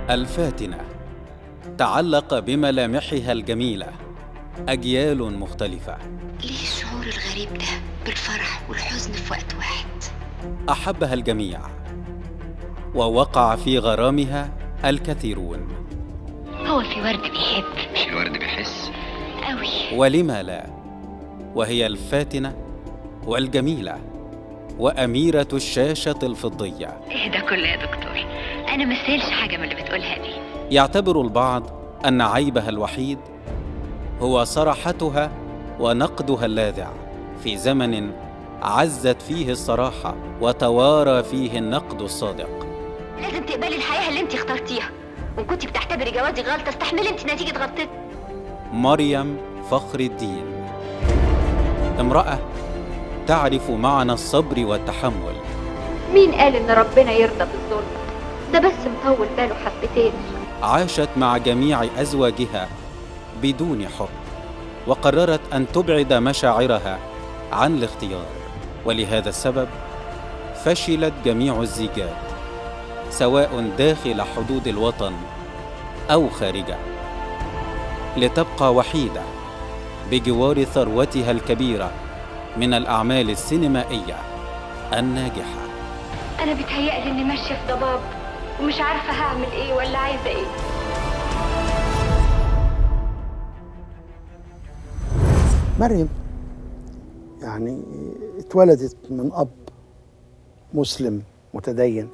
الفاتنة تعلق بملامحها الجميلة أجيال مختلفة ليه الشعور الغريب ده بالفرح والحزن في وقت واحد أحبها الجميع ووقع في غرامها الكثيرون هو في ورد بيحب مش الورد بيحس قوي ولم لا وهي الفاتنة والجميلة وأميرة الشاشة الفضية ايه ده كله يا دكتور انا مسيلش حاجه من اللي بتقولها دي يعتبر البعض أن عيبها الوحيد هو صراحتها ونقدها اللاذع في زمن عزت فيه الصراحة وتوارى فيه النقد الصادق لازم تقبلي الحياه اللي انت اخترتيها وان كنت بتعتبري جوازي غلطه استحملي انت نتيجه غلطتك مريم فخر الدين امرأة تعرف معنى الصبر والتحمل مين قال ان ربنا يرضى بالظلم ده بس مطول باله حبتين عاشت مع جميع أزواجها بدون حب وقررت أن تبعد مشاعرها عن الاختيار ولهذا السبب فشلت جميع الزيجات سواء داخل حدود الوطن أو خارجه لتبقى وحيدة بجوار ثروتها الكبيرة من الأعمال السينمائية الناجحة انا بيتهيألي اني ماشيه في ضباب ومش عارفه هعمل ايه ولا عايزه ايه مريم يعني اتولدت من أب مسلم متدين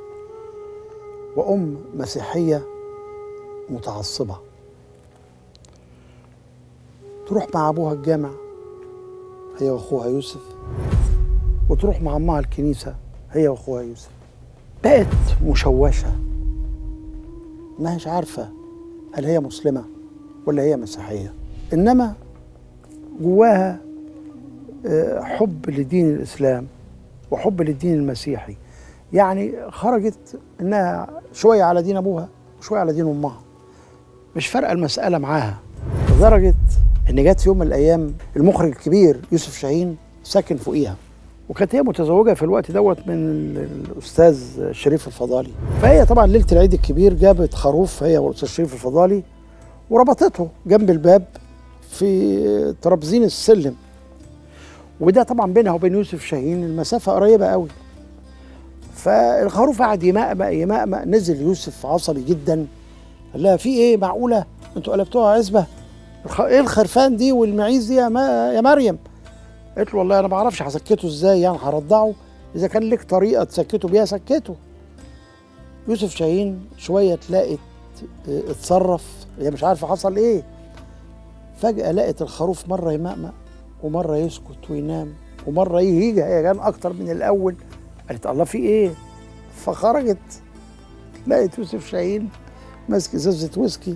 وأم مسيحية متعصبة تروح مع أبوها الجامع هي وأخوها يوسف وتروح مع أمها الكنيسة هي وأخوها يوسف بقت مشوشة ما هيش عارفة هل هي مسلمة ولا هي مسيحية إنما جواها آه، حب لدين الإسلام وحب للدين المسيحي يعني خرجت إنها شوية على دين أبوها وشوية على دين أمها مش فارقة المسألة معاها لدرجة إن جت في يوم من الأيام المخرج الكبير يوسف شاهين ساكن فوقيها وكانت هي متزوجة في الوقت دوت من ال- الأستاذ شريف الفضالي فهي طبعا ليلة العيد الكبير جابت خروف هي والأستاذ شريف الفضالي وربطته جنب الباب في ترابزين السلم وده طبعا بينها وبين يوسف شاهين المسافة قريبة قوي فالخروف قعد يمقمق يمقمق نزل يوسف عصبي جدا قال لها في ايه معقولة انتوا قلبتوها عزبة الخ- ايه الخرفان دي والمعيز دي يا, ما يا مريم قالت له والله انا ما اعرفش هسكته ازاي يعني هرضعه اذا كان لك طريقة تسكته بيها سكته يوسف شاهين شوية تلاقت اه، اتصرف هي مش عارفة حصل ايه فجأة لقت الخروف مرة يمقمق ومرة يسكت وينام ومرة يجي هيجان أكتر من الأول قالت الله في إيه؟ فخرجت لقت يوسف شاهين ماسك ازازة ويسكي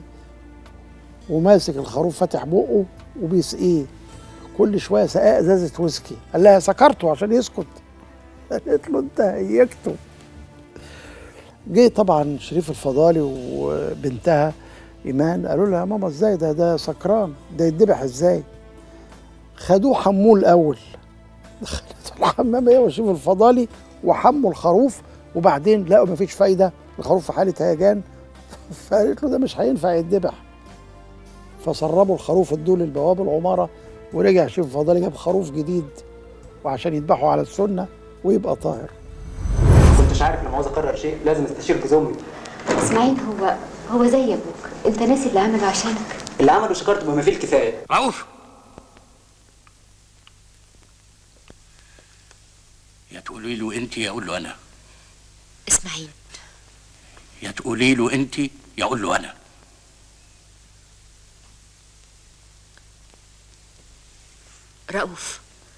وماسك الخروف فاتح بقه وبيسقيه كل شوية سقاه ازازة ويسكي قال لها سكرته عشان يسكت قالت له انت هيكته جه طبعا شريف الفضالي وبنتها ايمان قالوا لها يا ماما ازاي ده ده سكران ده يتذبح ازاي خدوه حموه الاول دخلت الحمام هي وشريف الفضالي وحموا الخروف وبعدين لقوا مفيش فايده الخروف في حاله هيجان فقالت له ده مش هينفع يتذبح فسربوا الخروف ادوه للبواب العماره ورجع شريف الفضالي جاب خروف جديد وعشان يذبحوا على السنه ويبقى طاهر كنتش عارف لما عاوز اقرر شيء لازم استشير جوز امي اسماعيل هو هو زي ابوك انت ناسي اللي عمله عشانك اللي عمله شكرته بما فيه الكفايه رؤوف يا تقولي له انت يا اقول له انا اسماعيل يا تقولي له انت يا اقول له انا رؤوف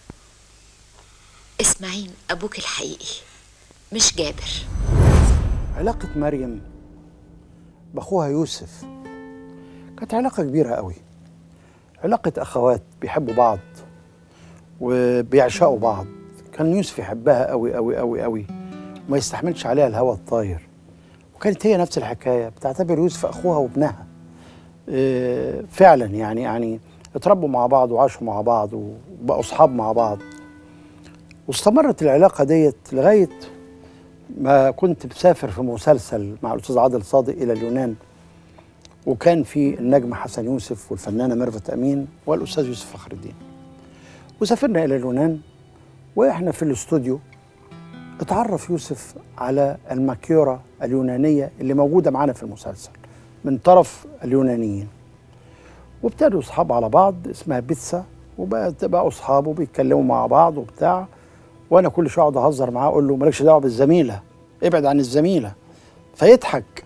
اسماعيل ابوك الحقيقي مش جابر علاقة مريم بأخوها يوسف كانت علاقة كبيرة قوي علاقة أخوات بيحبوا بعض وبيعشقوا بعض كان يوسف يحبها قوي قوي قوي قوي وما يستحملش عليها الهوى الطاير وكانت هي نفس الحكاية بتعتبر يوسف أخوها وابنها آه، فعلا يعني يعني اتربوا مع بعض وعاشوا مع بعض وبقوا أصحاب مع بعض واستمرت العلاقة ديت لغاية ما كنت مسافر في مسلسل مع الاستاذ عادل صادق الى اليونان وكان في النجم حسن يوسف والفنانه ميرفت امين والاستاذ يوسف فخر الدين وسافرنا الى اليونان واحنا في الاستوديو اتعرف يوسف على الماكيورا اليونانيه اللي موجوده معانا في المسلسل من طرف اليونانيين وابتدوا اصحاب على بعض اسمها بيتسا وبقت بقوا اصحاب وبيتكلموا مع بعض وبتاع وانا كل شويه اقعد اهزر معاه اقول له مالكش دعوه بالزميله ابعد عن الزميله فيضحك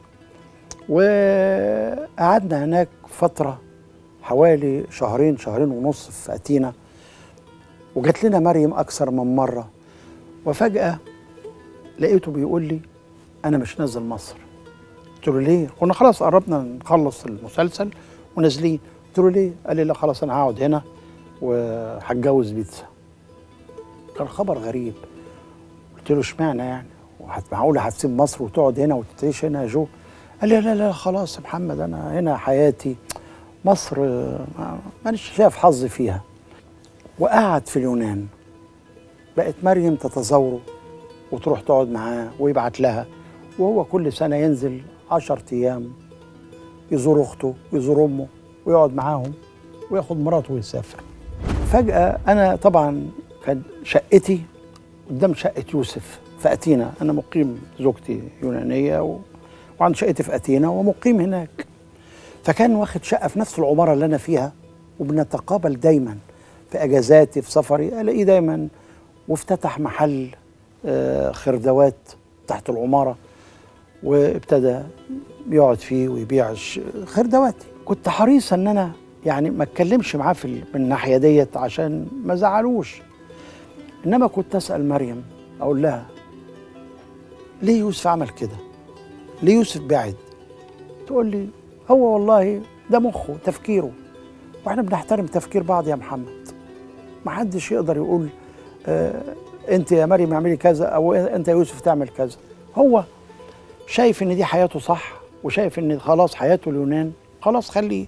وقعدنا هناك فتره حوالي شهرين شهرين ونص في اتينا وجات لنا مريم اكثر من مره وفجاه لقيته بيقول لي انا مش نازل مصر قلت له ليه كنا خلاص قربنا نخلص المسلسل ونازلين قلت له ليه قال لي لا خلاص انا هقعد هنا وهتجوز بيتزا كان خبر غريب قلت له اشمعنى يعني وهت- معقوله هتسيب مصر وتقعد هنا وتعيش هنا يا جو قال لي لا لا خلاص يا محمد انا هنا حياتي مصر آه، ما- مانيش شايف حظي فيها وقعد في اليونان بقت مريم تتزوره وتروح تقعد معاه ويبعت لها وهو كل سنة ينزل عشر أيام يزور أخته يزور أمه ويقعد معاهم وياخد مراته ويسافر فجأة أنا طبعا كان شقتي قدام شقة يوسف في أتينا أنا مقيم زوجتي يونانية و... وعند شقتي في أتينا ومقيم هناك فكان واخد شقة في نفس العمارة اللي أنا فيها وبنتقابل دايما في أجازاتي في سفري ألاقيه دايما وافتتح محل آه، خردوات تحت العمارة وابتدى يقعد فيه ويبيع الش- خردواتي كنت حريص ان انا يعني ما اتكلمش معاه في ال- من الناحيه ديت عشان ما زعلوش انما كنت اسال مريم اقول لها ليه يوسف عمل كده ليه يوسف بعد تقول لي هو والله ده مخه تفكيره واحنا بنحترم تفكير بعض يا محمد ما حدش يقدر يقول آه انت يا مريم اعملي كذا او انت يا يوسف تعمل كذا هو شايف ان دي حياته صح وشايف ان خلاص حياته اليونان خلاص خليه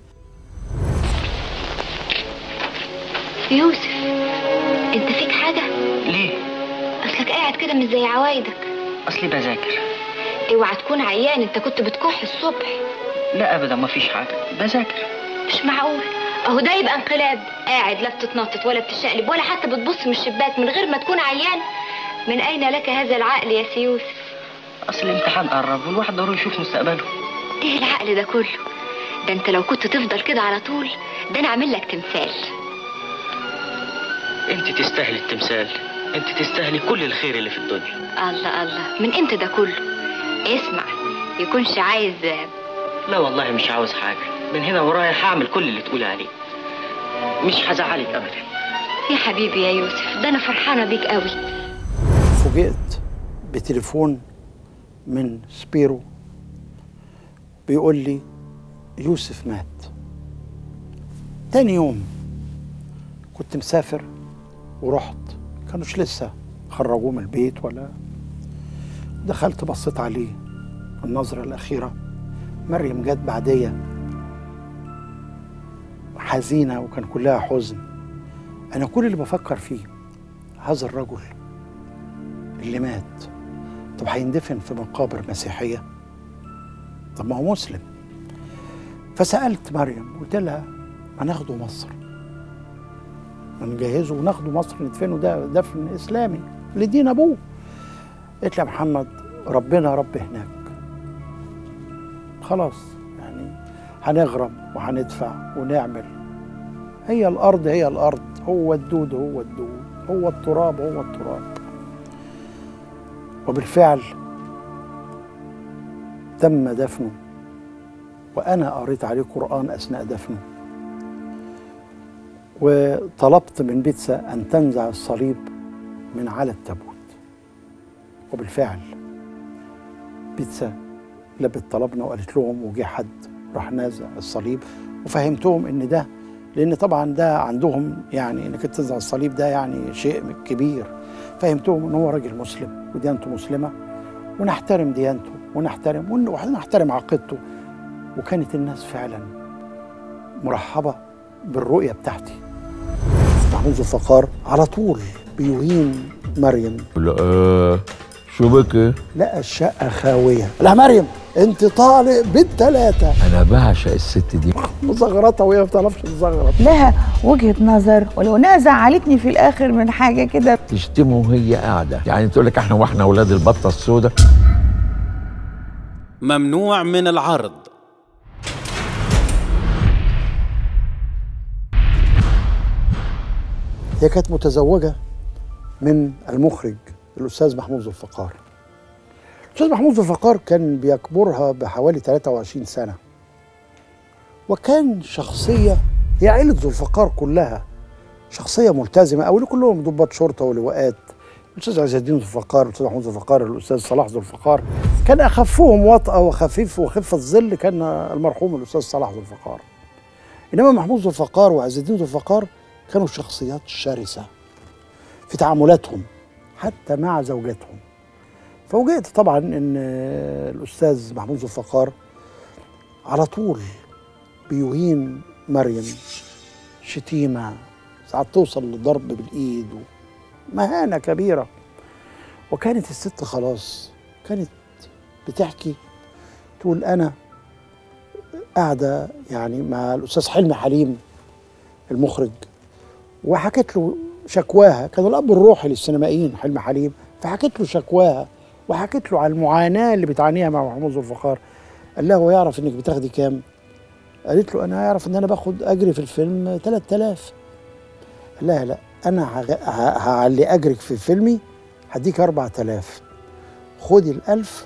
يوسف انت فيك حاجة ليه؟ اصلك قاعد كده مش زي عوايدك اصلي بذاكر اوعى تكون عيان انت كنت بتكح الصبح لا ابدا ما فيش حاجه بذاكر مش معقول اهو ده يبقى انقلاب قاعد لا بتتنطط ولا بتشقلب ولا حتى بتبص من الشباك من غير ما تكون عيان من اين لك هذا العقل يا سي يوسف اصل الامتحان قرب والواحد ضروري يشوف مستقبله ايه العقل ده كله ده انت لو كنت تفضل كده على طول ده انا اعمل لك تمثال انت تستاهلي التمثال انت تستاهلي كل الخير اللي في الدنيا الله الله من امتى ده كله اسمع يكونش عايز لا والله مش عاوز حاجه من هنا ورايح هعمل كل اللي تقولي عليه مش هزعلك ابدا يا حبيبي يا يوسف ده انا فرحانه بيك قوي فوجئت بتليفون من سبيرو بيقول لي يوسف مات تاني يوم كنت مسافر ورحت كانوش لسه خرجوه من البيت ولا دخلت بصيت عليه النظرة الأخيرة مريم جت بعدية حزينة وكان كلها حزن أنا كل اللي بفكر فيه هذا الرجل اللي مات طب هيندفن في مقابر مسيحية طب ما هو مسلم فسألت مريم قلت لها ما ناخده مصر ما نجهزه وناخده مصر ندفنه ده دفن إسلامي لدين أبوه قلت لها محمد ربنا رب هناك خلاص يعني هنغرم وهندفع ونعمل هي الأرض هي الأرض هو الدود هو الدود هو التراب هو التراب وبالفعل تم دفنه وأنا قريت عليه قرآن أثناء دفنه وطلبت من بيتسا أن تنزع الصليب من على التابوت وبالفعل بيتسا لبت طلبنا وقالت لهم وجه حد راح نازع الصليب وفهمتهم ان ده لان طبعا ده عندهم يعني انك تنزع الصليب ده يعني شيء كبير فهمتهم ان هو راجل مسلم وديانته مسلمه ونحترم ديانته ونحترم ون- ونحترم عقيدته وكانت الناس فعلا مرحبه بالرؤيه بتاعتي محمود الفقار على طول بيهين مريم لا شو بك لقى الشقه خاويه لا مريم انت طالق بالثلاثه انا بعشق الست دي مزغرطه وهي ما بتعرفش تزغرط لها وجهة نظر ولو انها زعلتني في الاخر من حاجة كده تشتمه وهي قاعده يعني تقول لك احنا واحنا اولاد البطه السوداء ممنوع من العرض هي كانت متزوجه من المخرج الاستاذ محمود ذو الفقار الاستاذ محمود ذو الفقار كان بيكبرها بحوالي 23 سنه وكان شخصيه هي عيله ذو الفقار كلها شخصيه ملتزمه او كلهم ضباط شرطه ولواءات الاستاذ عز الدين ذو الفقار الاستاذ محمود ذو الفقار الاستاذ صلاح ذو الفقار كان اخفهم وطأه وخفيف وخفه الظل كان المرحوم الاستاذ صلاح ذو الفقار انما محمود ذو الفقار وعز الدين ذو الفقار كانوا شخصيات شرسه في تعاملاتهم حتى مع زوجاتهم فوجئت طبعا ان الاستاذ محمود ذو الفقار على طول بيهين مريم شتيمه ساعات توصل للضرب بالايد مهانه كبيره وكانت الست خلاص كانت بتحكي تقول انا قاعده يعني مع الاستاذ حلمي حليم المخرج وحكت له شكواها كان الاب الروحي للسينمائيين حلمي حليم فحكت له شكواها وحكت له على المعاناه اللي بتعانيها مع محمود ذو الفقار قال لها هو يعرف انك بتاخدي كام؟ قالت له انا يعرف ان انا باخد اجري في الفيلم 3000 قال لها لا انا هغ- ه- هعلي اجرك في فيلمي هديك 4000 خدي الألف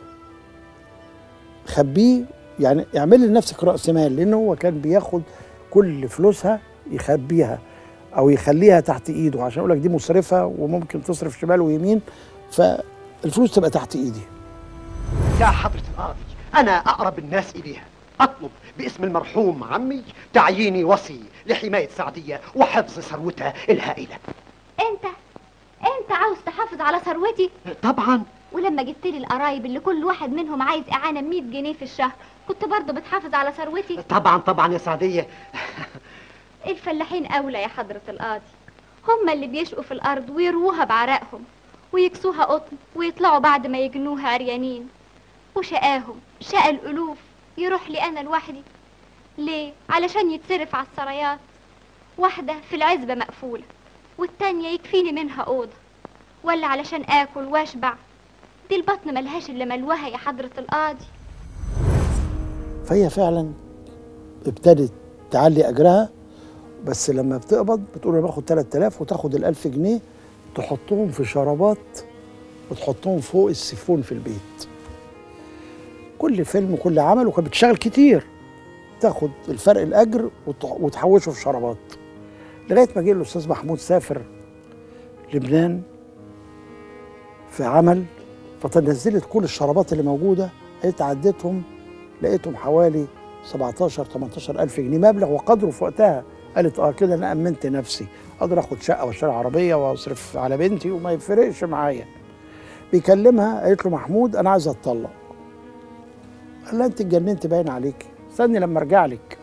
خبيه يعني اعملي لنفسك راس مال لان هو كان بياخد كل فلوسها يخبيها او يخليها تحت ايده عشان يقول لك دي مسرفه وممكن تصرف شمال ويمين فالفلوس تبقى تحت ايدي يا حضرة القاضي أنا أقرب الناس إليها أطلب باسم المرحوم عمي تعييني وصي لحماية سعدية وحفظ ثروتها الهائلة انت انت عاوز تحافظ على ثروتي طبعا ولما جبت لي القرايب اللي كل واحد منهم عايز اعانه 100 جنيه في الشهر كنت برضه بتحافظ على ثروتي طبعا طبعا يا سعدية الفلاحين اولى يا حضره القاضي هم اللي بيشقوا في الارض ويروها بعرقهم ويكسوها قطن ويطلعوا بعد ما يجنوها عريانين وشقاهم شقى الالوف يروح لي انا لوحدي ليه علشان يتصرف على السرايات واحده في العزبه مقفوله والتانيه يكفيني منها اوضه ولا علشان اكل واشبع دي البطن ملهاش الا ملوها يا حضره القاضي فهي فعلا ابتدت تعلي اجرها بس لما بتقبض بتقول انا باخد 3000 وتاخد ال 1000 جنيه تحطهم في شرابات وتحطهم فوق السيفون في البيت كل فيلم وكل عمل وكانت بتشتغل كتير تاخد الفرق الاجر وتح- وتحوشه في شرابات لغايه ما جه الاستاذ محمود سافر لبنان في عمل فتنزلت كل الشرابات اللي موجوده قالت عديتهم لقيتهم حوالي 17 18 الف جنيه مبلغ وقدره في وقتها قالت اه كده انا امنت نفسي اقدر اخد شقه واشتري عربيه واصرف على بنتي وما يفرقش معايا بيكلمها قالت له محمود انا عايز اتطلق قال لها انت اتجننت باين عليك استني لما ارجع لك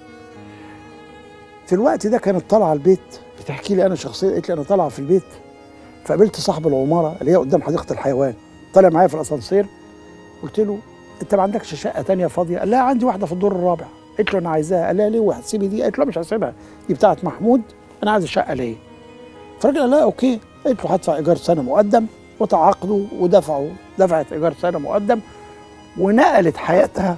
في الوقت ده كانت طالعه البيت بتحكي لي انا شخصيا قالت لي انا طالعه في البيت فقابلت صاحب العماره اللي هي قدام حديقه الحيوان طالع معايا في الاسانسير قلت له انت ما عندكش شقه تانية فاضيه قال لها عندي واحده في الدور الرابع قلت له انا عايزاها قال لها ليه وهتسيبي دي قلت له مش هسيبها دي بتاعت محمود انا عايز الشقه ليه فالراجل قال لها اوكي قلت له هدفع ايجار سنه مقدم وتعاقدوا ودفعوا دفعت ايجار سنه مقدم ونقلت حياتها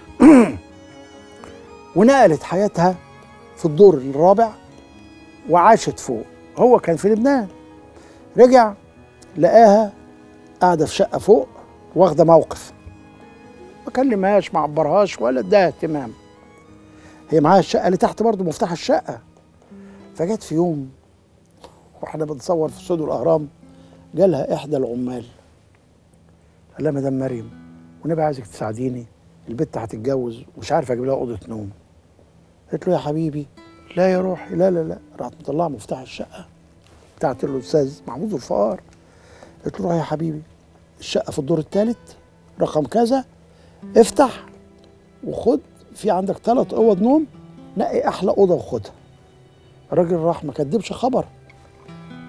ونقلت حياتها في الدور الرابع وعاشت فوق هو كان في لبنان رجع لقاها قاعده في شقه فوق واخده موقف ما كلمهاش ما عبرهاش ولا اداها اهتمام هي معاها الشقه اللي تحت برضه مفتاح الشقه فجت في يوم واحنا بنصور في استوديو الاهرام جالها احدى العمال قال لها مدام مريم ونبقى عايزك تساعديني البت هتتجوز ومش عارف اجيب لها اوضه نوم قالت له يا حبيبي لا يا روحي لا لا لا راحت مطلعه مفتاح الشقه بتاعت الاستاذ محمود الفقار قلت له روح يا حبيبي الشقه في الدور الثالث رقم كذا افتح وخد في عندك ثلاث اوض نوم نقي احلى اوضه وخدها الراجل راح ما كدبش خبر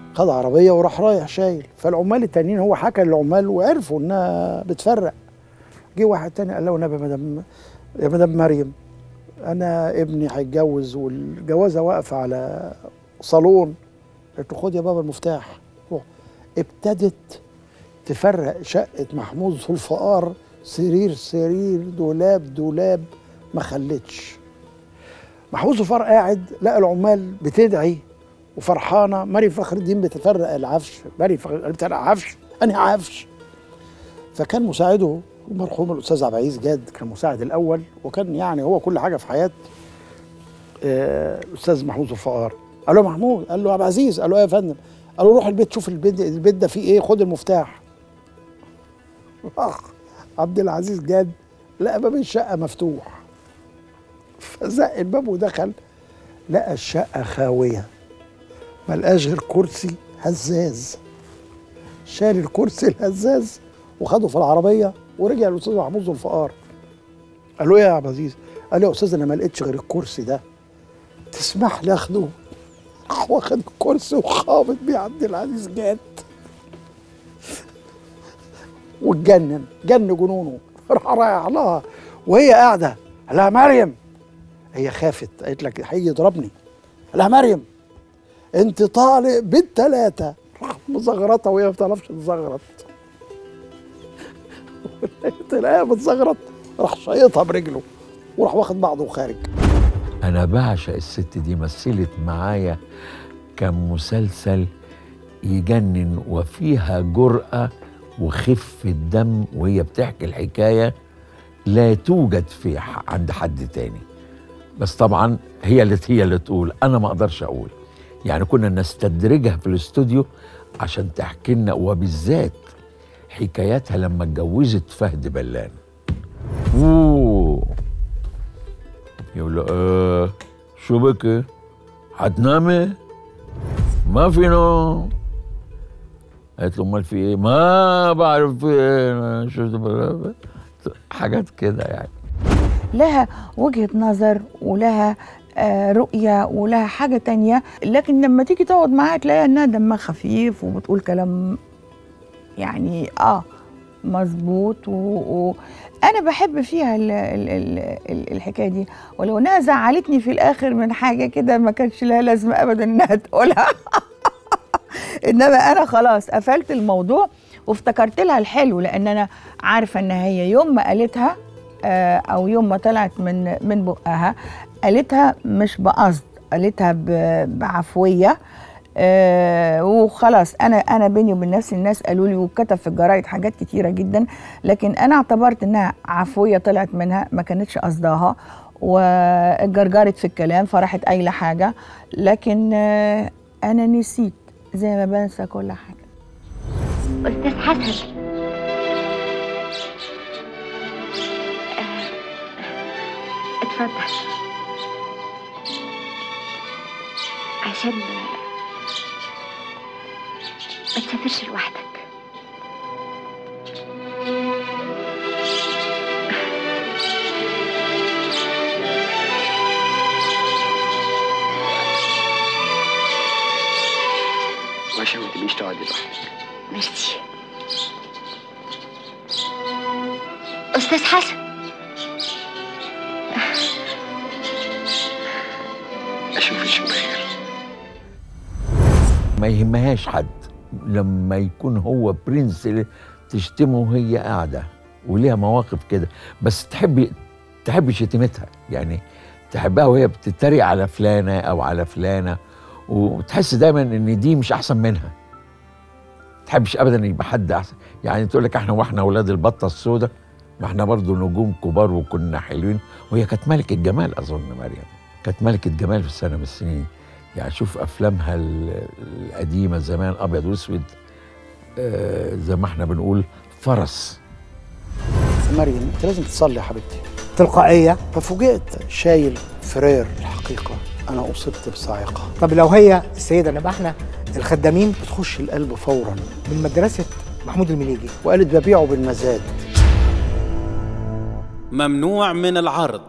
خد عربيه وراح رايح شايل فالعمال التانيين هو حكى للعمال وعرفوا انها بتفرق جه واحد تاني قال له والنبي يا مدام يا مدام مريم انا ابني هيتجوز والجوازه واقفه على صالون قلت له خد يا بابا المفتاح روح ابتدت تفرق شقه محمود ذو الفقار سرير سرير دولاب دولاب ما خلتش محمود ذو الفقار قاعد لقى العمال بتدعي وفرحانه مريم فخر الدين بتفرق العفش مريم فخر بتفرق عفش انهي عفش فكان مساعده المرحوم الاستاذ عبد العزيز جاد كان المساعد الاول وكان يعني هو كل حاجه في حياه آه، الاستاذ محمود ذو الفقار قال له محمود قال له عبد العزيز قال له ايه يا فندم قال له روح البيت شوف البيت البيت ده فيه ايه خد المفتاح راح عبد العزيز جاد لقى باب الشقه مفتوح فزق الباب ودخل لقى الشقه خاويه ملقاش غير كرسي هزاز شال الكرسي الهزاز وخده في العربيه ورجع الاستاذ محمود ذو الفقار قال له ايه يا عبد العزيز؟ قال له يا استاذ انا ما لقيتش غير الكرسي ده تسمح لي اخده؟ راح واخد الكرسي وخابط بيه عبد العزيز جاد واتجنن جن جنونه راح رايح لها وهي قاعده قال لها مريم هي خافت قالت لك هيجي يضربني قال لها مريم انت طالق بالثلاثه راح مزغرطه وهي ما بتعرفش تزغرط تلاقيها بتزغرط راح شايطها برجله وراح واخد بعضه وخارج انا بعشق الست دي مثلت معايا كان مسلسل يجنن وفيها جرأة وخفة دم وهي بتحكي الحكاية لا توجد في ح- عند حد تاني بس طبعا هي اللي هي اللي تقول انا ما اقدرش اقول يعني كنا نستدرجها في الاستوديو عشان تحكي لنا وبالذات حكاياتها لما اتجوزت فهد بلان اوه يقول له اه شو بك هتنامي ما في نوم قالت له امال في ايه ما بعرف في ايه أنا شفت بلا- حاجات كده يعني لها وجهة نظر ولها آه، رؤية ولها حاجة تانية لكن لما تيجي تقعد معاها تلاقيها انها دمها خفيف وبتقول كلام يعني اه مظبوط و... و... انا بحب فيها ال... ال... ال... ال- الحكايه دي ولو انها زعلتني في الاخر من حاجه كده ما كانش لها لازمه ابدا انها تقولها انما انا خلاص قفلت الموضوع وافتكرت لها الحلو لان انا عارفه ان هي يوم ما قالتها آه، او يوم ما طلعت من من بقها قالتها مش بقصد قالتها ب- بعفويه آه وخلاص انا انا بيني وبين نفسي الناس قالوا لي وكتب في الجرايد حاجات كتيره جدا لكن انا اعتبرت انها عفويه طلعت منها ما كانتش قصدها واتجرجرت في الكلام فراحت قايله حاجه لكن آه انا نسيت زي ما بنسى كل حاجه أستاذ حسن آه، اتفضل عشان ما تسافرش لوحدك عشان ما تبيش تقعدي لوحدك ميرسي أستاذ حسن اشوفك بخير ما يهمهاش حد لما يكون هو برنس تشتمه وهي قاعده وليها مواقف كده بس تحبي تحبي شتيمتها يعني تحبها وهي بتتريق على فلانه او على فلانه وتحس دايما ان دي مش احسن منها تحبش ابدا يبقى حد احسن يعني تقول لك احنا واحنا اولاد البطه السوداء ما احنا برضو نجوم كبار وكنا حلوين وهي كانت ملكه جمال اظن مريم كانت ملكه جمال في سنه من السنين يعني شوف افلامها ال- القديمه زمان ابيض واسود آه زي ما احنا بنقول فرس مريم انت لازم تصلي يا حبيبتي تلقائية ففوجئت شايل فرير الحقيقه انا اصبت بصاعقه طب لو هي السيدة نبقى احنا الخدامين بتخش القلب فورا من مدرسة محمود المليجي وقالت ببيعه بالمزاد ممنوع من العرض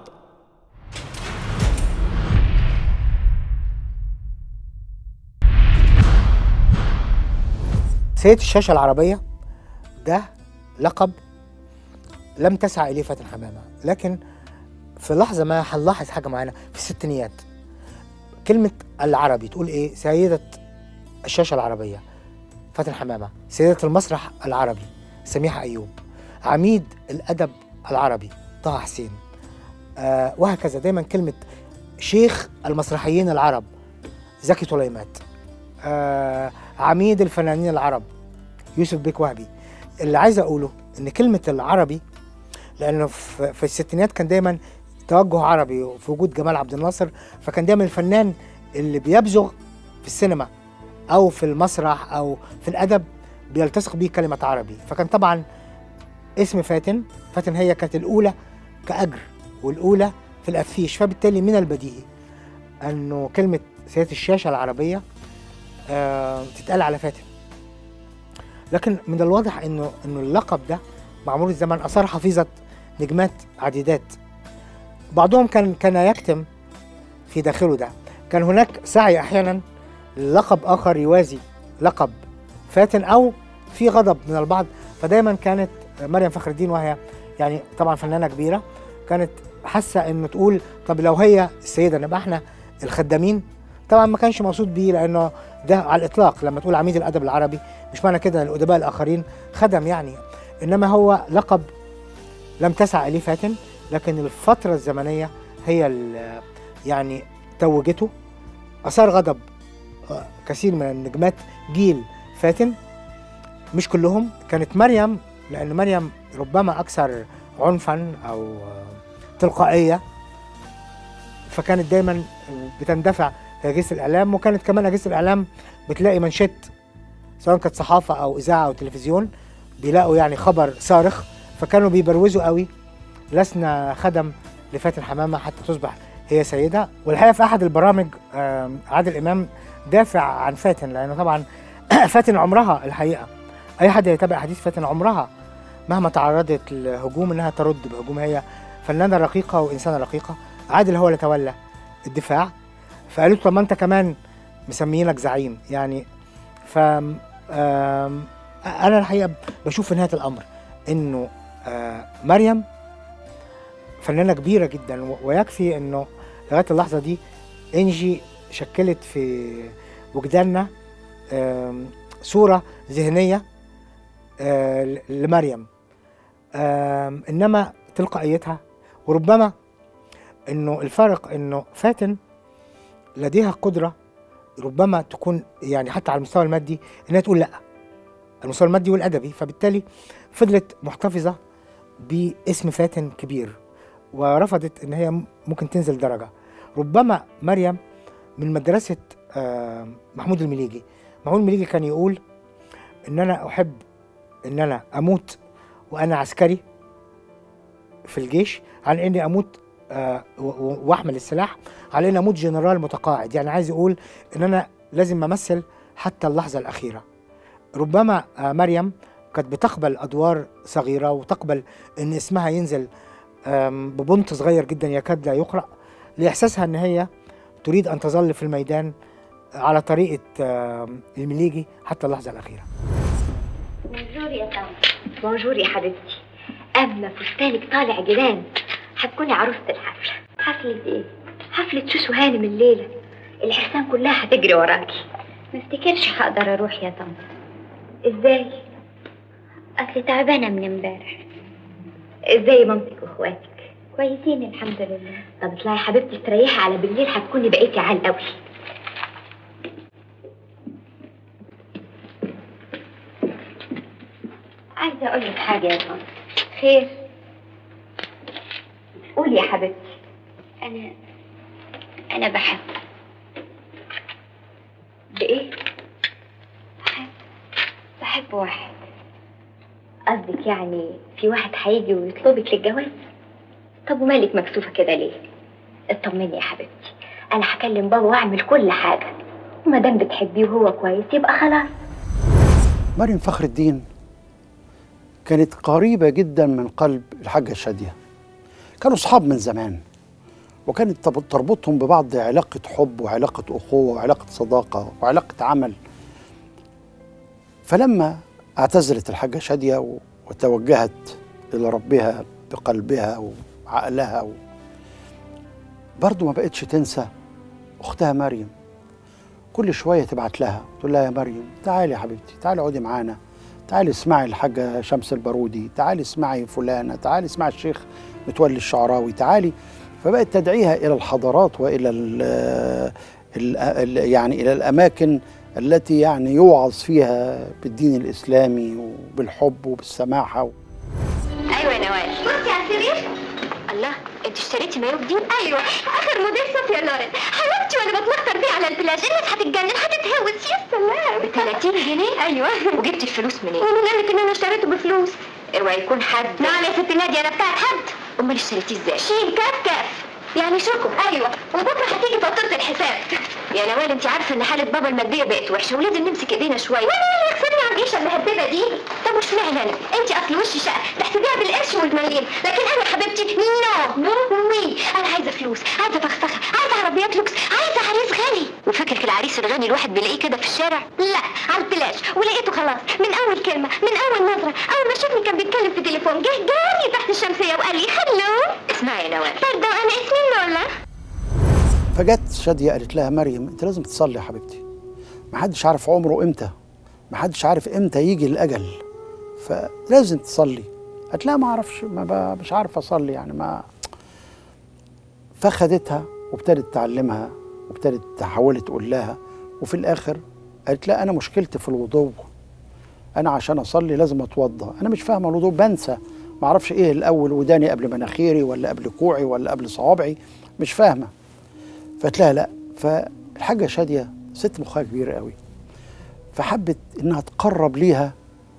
سيد الشاشه العربيه ده لقب لم تسعى اليه فاتن حمامه لكن في لحظه ما هنلاحظ حاجه معينه في الستينيات كلمه العربي تقول ايه سيده الشاشه العربيه فاتن حمامه سيده المسرح العربي سميحه ايوب عميد الادب العربي طه حسين آه وهكذا دايما كلمه شيخ المسرحيين العرب زكي طليمات آه عميد الفنانين العرب يوسف بيك وهبي اللي عايز اقوله ان كلمه العربي لانه في, في الستينات كان دايما توجه عربي في وجود جمال عبد الناصر فكان دايما الفنان اللي بيبزغ في السينما او في المسرح او في الادب بيلتصق بيه كلمه عربي فكان طبعا اسم فاتن فاتن هي كانت الاولى كاجر والاولى في الافيش فبالتالي من البديهي انه كلمه سياده الشاشه العربيه آه تتقال على فاتن لكن من الواضح انه انه اللقب ده مع مرور الزمن اثار حفيظه نجمات عديدات بعضهم كان كان يكتم في داخله ده كان هناك سعي احيانا للقب اخر يوازي لقب فاتن او في غضب من البعض فدايما كانت مريم فخر الدين وهي يعني طبعا فنانه كبيره كانت حاسه انه تقول طب لو هي السيده نبقى احنا الخدامين طبعا ما كانش مقصود بيه لانه ده على الاطلاق لما تقول عميد الادب العربي مش معنى كده الادباء الاخرين خدم يعني انما هو لقب لم تسع اليه فاتن لكن الفتره الزمنيه هي ال- يعني توجته اثار غضب آه، كثير من النجمات جيل فاتن مش كلهم كانت مريم لان مريم ربما اكثر عنفا او آه، تلقائيه فكانت دايما بتندفع في اجهزه الاعلام وكانت كمان اجهزه الاعلام بتلاقي منشط سواء كانت صحافه او اذاعه او تلفزيون بيلاقوا يعني خبر صارخ فكانوا بيبروزوا قوي لسنا خدم لفاتن حمامه حتى تصبح هي سيده والحقيقه في احد البرامج آم، عادل امام دافع عن فاتن لانه طبعا فاتن عمرها الحقيقه اي حد يتابع احاديث فاتن عمرها مهما تعرضت لهجوم انها ترد بهجوم هي فنانه رقيقه وانسانه رقيقه عادل هو اللي تولى الدفاع فقالوا له طب ما انت كمان مسميينك زعيم يعني ف آم، انا الحقيقه بشوف في نهايه الامر انه آه، مريم فنانه كبيره جدا و- ويكفي انه لغايه اللحظه دي انجي شكلت في وجداننا آم، صوره ذهنيه آه، ل- لمريم آم، انما تلقائيتها وربما انه الفرق انه فاتن لديها قدره ربما تكون يعني حتى على المستوى المادي انها تقول لا المستوى المادي والادبي فبالتالي فضلت محتفظه باسم فاتن كبير ورفضت ان هي ممكن تنزل درجه ربما مريم من مدرسه آه، محمود المليجي محمود المليجي كان يقول ان انا احب ان انا اموت وانا عسكري في الجيش عن اني اموت آه، و- و- واحمل السلاح على اني اموت جنرال متقاعد يعني عايز يقول ان انا لازم امثل حتى اللحظه الاخيره ربما آه، مريم كانت بتقبل ادوار صغيره وتقبل ان اسمها ينزل آم، ببنط صغير جدا يكاد لا يقرا لاحساسها ان هي تريد ان تظل في الميدان على طريقه آم، المليجي حتى اللحظه الاخيره بونجور يا طنط بونجور يا حبيبتي أما فستانك طالع جيران هتكوني عروسة الحفلة حفلة ايه؟ حفلة شوشو هانم الليلة الحسان كلها هتجري وراكي ما افتكرش هقدر اروح يا طنط ازاي؟ اصل تعبانة من امبارح ازاي مامتك واخواتك؟ كويسين الحمد لله طب اطلعي يا حبيبتي استريحي على بالليل هتكوني بقيتي عال قوي عايزة أقول لك حاجة يا طنط خير قولي يا حبيبتي أنا أنا بحب بإيه؟ بحب بحب واحد قصدك يعني في واحد هيجي ويطلبك للجواز طب ومالك مكسوفة كده ليه؟ اطمني يا حبيبتي أنا هكلم بابا وأعمل كل حاجة وما دام بتحبيه وهو كويس يبقى خلاص مريم فخر الدين كانت قريبة جدا من قلب الحاجة شادية كانوا أصحاب من زمان وكانت تب- تربطهم ببعض علاقة حب وعلاقة أخوة وعلاقة صداقة وعلاقة عمل فلما اعتزلت الحاجة شادية و- وتوجهت إلى ربها بقلبها وعقلها و... برضه ما بقتش تنسى أختها مريم كل شوية تبعت لها تقول لها يا مريم تعالي يا حبيبتي تعالي اقعدي معانا تعالي اسمعي الحاجة شمس البارودي تعالي اسمعي فلانة تعالي اسمعي الشيخ متولي الشعراوي تعالي فبقت تدعيها إلى الحضارات وإلى ال ال ال يعني إلى الأماكن التي يعني يوعظ فيها بالدين الإسلامي وبالحب وبالسماحة ايوه يا نوال كنتي على السرير الله انت اشتريتي مايو جديد ايوه اخر موديل صوفيا لورين حبيبتي وانا بتمخطر بيه على البلاج الناس هتتجنن هتتهوس يا سلام ب 30 جنيه ايوه وجبتي الفلوس منين؟ ومين قال لك ان انا اشتريته بفلوس؟ اوعى يكون حد نعم يا ست ناديه انا بتاعت حد امال اشتريتيه ازاي؟ شيل كاف كاف يعني شكر ايوه وبكره هتيجي فاتوره الحساب يا نوال انت عارفه ان حاله بابا الماديه بقت وحشه ولازم نمسك ايدينا شويه وانا اللي يغسلني على الجيشه المهببه دي طب وش معنى انا انت اصل وشي شقه تحسبيها بالقرش والمليم لكن انا حبيبتي نو نو وي انا عايزه فلوس عايزه فخفخه عايزه عربيات لوكس عايزه عريس غني وفكرك العريس الغني الواحد بيلاقيه كده في الشارع لا على البلاج ولقيته خلاص من اول كلمه من اول نظره اول ما شافني كان بيتكلم في تليفون جه جاري تحت الشمسيه وقال لي هلو اسمعي يا نوال برضه انا اسمي لولا فجت شادية قالت لها مريم انت لازم تصلي يا حبيبتي محدش عارف عمره امتى محدش عارف امتى يجي الاجل فلازم تصلي قالت لها ما اعرفش ما ب- مش عارف اصلي يعني ما فخدتها وابتدت تعلمها وابتدت تحاول تقول لها وفي الاخر قالت لا انا مشكلتي في الوضوء انا عشان اصلي لازم اتوضا انا مش فاهمه الوضوء بنسى ما اعرفش ايه الاول وداني قبل مناخيري ولا قبل كوعي ولا قبل صوابعي مش فاهمه فقالت لها لا فالحاجه شاديه ست مخها كبيره قوي فحبت انها تقرب ليها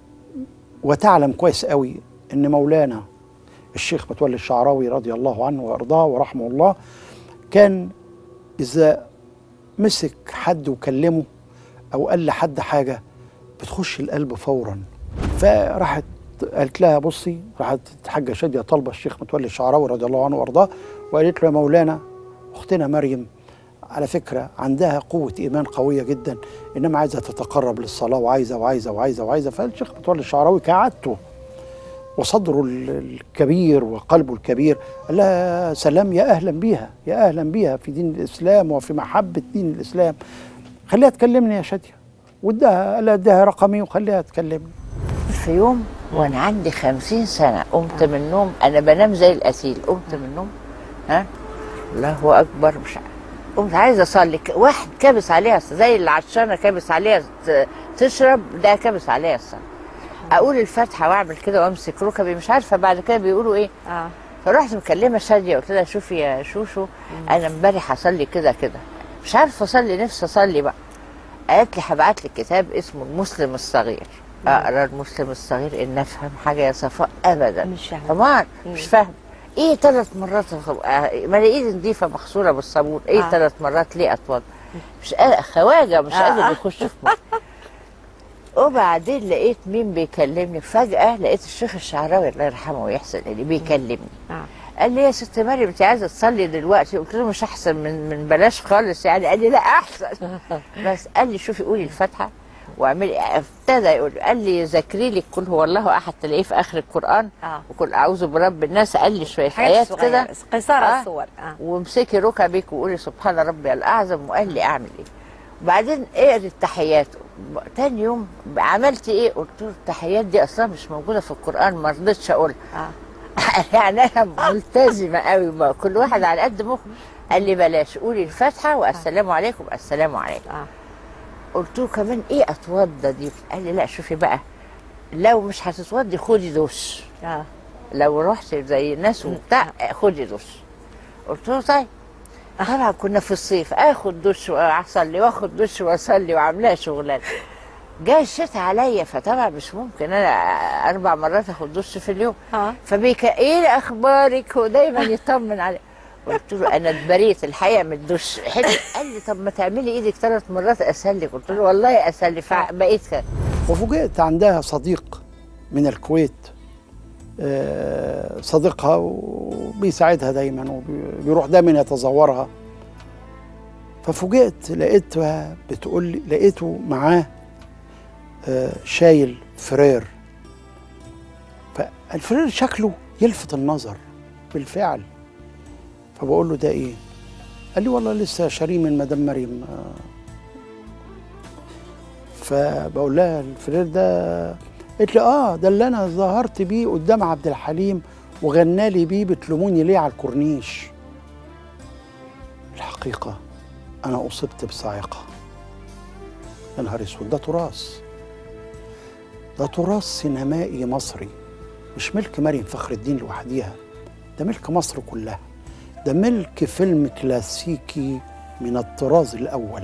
وتعلم كويس قوي ان مولانا الشيخ متولي الشعراوي رضي الله عنه وارضاه ورحمه الله كان اذا مسك حد وكلمه او قال لحد حاجه بتخش القلب فورا فراحت قالت لها بصي راحت الحاجه شاديه طالبه الشيخ متولي الشعراوي رضي الله عنه وارضاه وقالت له يا مولانا اختنا مريم على فكره عندها قوه ايمان قويه جدا انما عايزه تتقرب للصلاه وعايزه وعايزه وعايزه وعايزه فالشيخ متولي الشعراوي كعادته وصدره ال- الكبير وقلبه الكبير قال لها سلام يا اهلا بيها يا اهلا بيها في دين الاسلام وفي محبه دين الاسلام خليها تكلمني يا شاديه واداها قال لها اداها رقمي وخليها تكلمني في يوم وانا عندي خمسين سنة قمت من النوم انا بنام زي القتيل قمت من النوم ها الله اكبر مش عارف. قمت عايزه اصلي ك- واحد كابس عليها زي العطشانه كابس عليها ت- تشرب ده كابس عليها الصلاه اقول الفاتحه واعمل كده وامسك ركبي مش عارفه بعد كده بيقولوا ايه اه فرحت مكلمه شاديه قلت لها شوفي يا شوشو انا امبارح هصلي كده كده مش عارفه اصلي نفسي اصلي بقى قالت لي هبعت لك كتاب اسمه المسلم الصغير اقرا المسلم الصغير ان افهم حاجه يا صفاء ابدا مش فاهمة. طبعا مش فاهم ايه ثلاث مرات أخ- آه، ما أنا ايدي نضيفه مغسوله بالصابون ايه آه. ثلاث مرات ليه اتوضى مش قادر خواجه مش آه. قادر يخش في مخي وبعدين لقيت مين بيكلمني فجاه لقيت الشيخ الشعراوي الله يرحمه ويحسن اليه بيكلمني آه. قال لي يا ست مريم انت عايزه تصلي دلوقتي قلت له مش احسن من من بلاش خالص يعني قال لي لا احسن بس قال لي شوفي قولي الفاتحه واعملي ابتدى يقول قال لي ذاكري لي قل هو الله احد تلاقيه في اخر القران اه وقل اعوذ برب الناس قال لي شويه حاجات ايات صغيرة كده بس قصار آه. الصور اه وامسكي ركبك وقولي سبحان ربي الاعظم وقال لي اعمل ايه وبعدين اقري التحيات تاني يوم عملتي ايه قلت له التحيات دي اصلا مش موجوده في القران ما رضيتش اقولها اه يعني انا ملتزمه قوي ما كل واحد على قد مخه قال لي بلاش قولي الفاتحه والسلام عليكم السلام عليكم اه قلت له كمان ايه اتوضى دي قال لي لا شوفي بقى لو مش هتتوضي خدي دش اه لو رحت زي الناس وبتاع خدي دش قلت له طيب طبعا كنا في الصيف اخد دش واصلي واخد دش واصلي وعاملاها شغلانه جاء الشتاء عليا فطبعا مش ممكن انا اربع مرات اخد دش في اليوم اه فبيك ايه اخبارك هو دايما يطمن علي قلت له انا اتبريت الحقيقه من الدش حلو قال لي طب ما تعملي ايدك ثلاث مرات اسلي قلت له والله اسلي فبقيت كده وفوجئت عندها صديق من الكويت آه، صديقها وبيساعدها دايما وبيروح دايما يتزورها ففوجئت لقيتها بتقول لي لقيته معاه آه، شايل فرير فالفرير شكله يلفت النظر بالفعل فبقول له ده ايه قال لي والله لسه شاريه من مدام مريم آه. فبقول لها الفرير ده قالت لي اه ده اللي انا ظهرت بيه قدام عبد الحليم وغنى لي بيه بتلوموني ليه على الكورنيش الحقيقه انا اصبت بصاعقه يا نهار اسود ده تراث ده تراث سينمائي مصري مش ملك مريم فخر الدين لوحديها ده ملك مصر كلها ده ملك فيلم كلاسيكي من الطراز الاول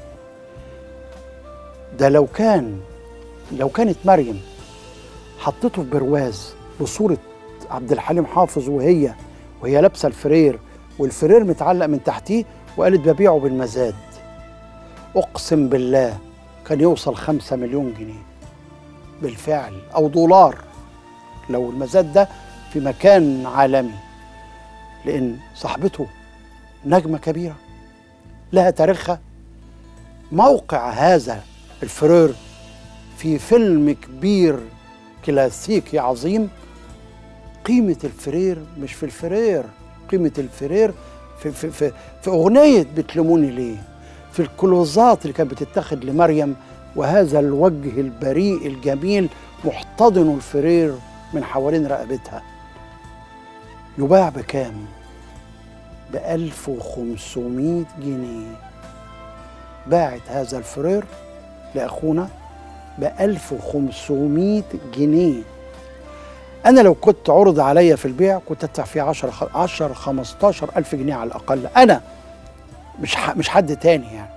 ده لو كان لو كانت مريم حطته في برواز بصوره عبد الحليم حافظ وهي وهي لابسه الفرير والفرير متعلق من تحتيه وقالت ببيعه بالمزاد اقسم بالله كان يوصل خمسة مليون جنيه بالفعل او دولار لو المزاد ده في مكان عالمي لان صاحبته نجمه كبيره لها تاريخها موقع هذا الفرير في فيلم كبير كلاسيكي عظيم قيمة الفرير مش في الفرير قيمة الفرير في, في, في, في أغنية بتلوموني ليه في الكلوزات اللي كانت بتتاخد لمريم وهذا الوجه البريء الجميل محتضن الفرير من حوالين رقبتها يباع بكام؟ ب 1500 جنيه باعت هذا الفرير لأخونا ب 1500 جنيه أنا لو كنت عرض عليا في البيع كنت أدفع فيه 10 10 15 ألف جنيه على الأقل أنا مش ح- مش حد تاني يعني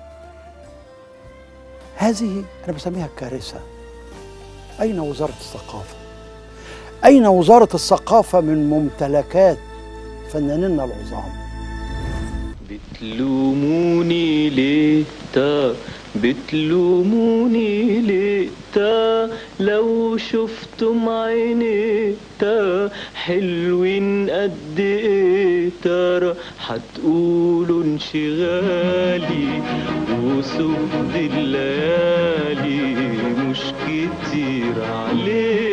هذه أنا بسميها كارثة أين وزارة الثقافة؟ أين وزارة الثقافة من ممتلكات فنانينا العظام؟ بتلوموني ليه تا بتلوموني ليه تا لو شفتم عيني تا حلوين قد ايه ترى هتقولوا انشغالي وسود الليالي مش كتير عليه